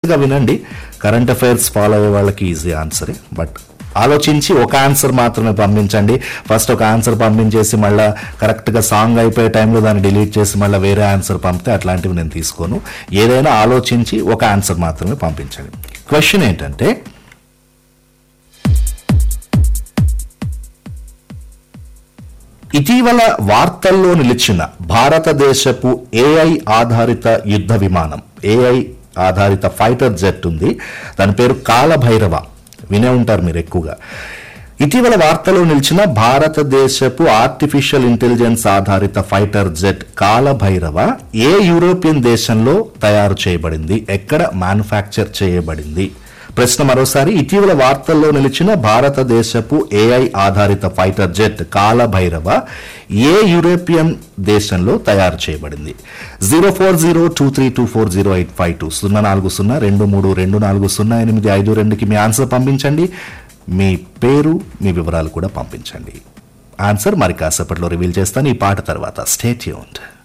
జాగ్రత్తగా వినండి current affairs follow అయ్యే వాళ్ళకి ఈజీ ఆన్సరే బట్ ఆలోచించి ఒక ఆన్సర్ మాత్రమే పంపించండి ఫస్ట్ ఒక ఆన్సర్ పంపించేసి మళ్ళీ కరెక్ట్గా సాంగ్ అయిపోయే టైంలో దాన్ని డిలీట్ చేసి మళ్ళీ వేరే ఆన్సర్ పంపితే అట్లాంటివి నేను తీసుకోను ఏదైనా ఆలోచించి ఒక ఆన్సర్ మాత్రమే పంపించండి క్వశ్చన్ ఏంటంటే ఇటీవల వార్తల్లో నిలిచిన భారతదేశపు ఏఐ ఆధారిత యుద్ధ విమానం ఏఐ ఆధారిత ఫైటర్ జెట్ ఉంది దాని పేరు కాలభైరవ వినే ఉంటారు మీరు ఎక్కువగా ఇటీవల వార్తలో నిలిచిన భారతదేశపు ఆర్టిఫిషియల్ ఇంటెలిజెన్స్ ఆధారిత ఫైటర్ జెట్ కాలభైరవ ఏ యూరోపియన్ దేశంలో తయారు చేయబడింది ఎక్కడ మ్యానుఫ్యాక్చర్ చేయబడింది ప్రశ్న మరోసారి ఇటీవల వార్తల్లో నిలిచిన భారతదేశపు ఏఐ ఆధారిత ఫైటర్ జెట్ కాలభైరవ ఏ యూరోపియన్ దేశంలో తయారు చేయబడింది zero four zero two three two four zero eight five two సున్నా నాలుగు సున్నా రెండు మూడు రెండు నాలుగు సున్నా ఎనిమిది ఐదు రెండుకి మీ ఆన్సర్ పంపించండి మీ పేరు మీ వివరాలు కూడా పంపించండి ఆన్సర్ మరి కాసేపట్లో రివీల్ చేస్తాను ఈ పాట తర్వాత స్టేట్ యూన్డ్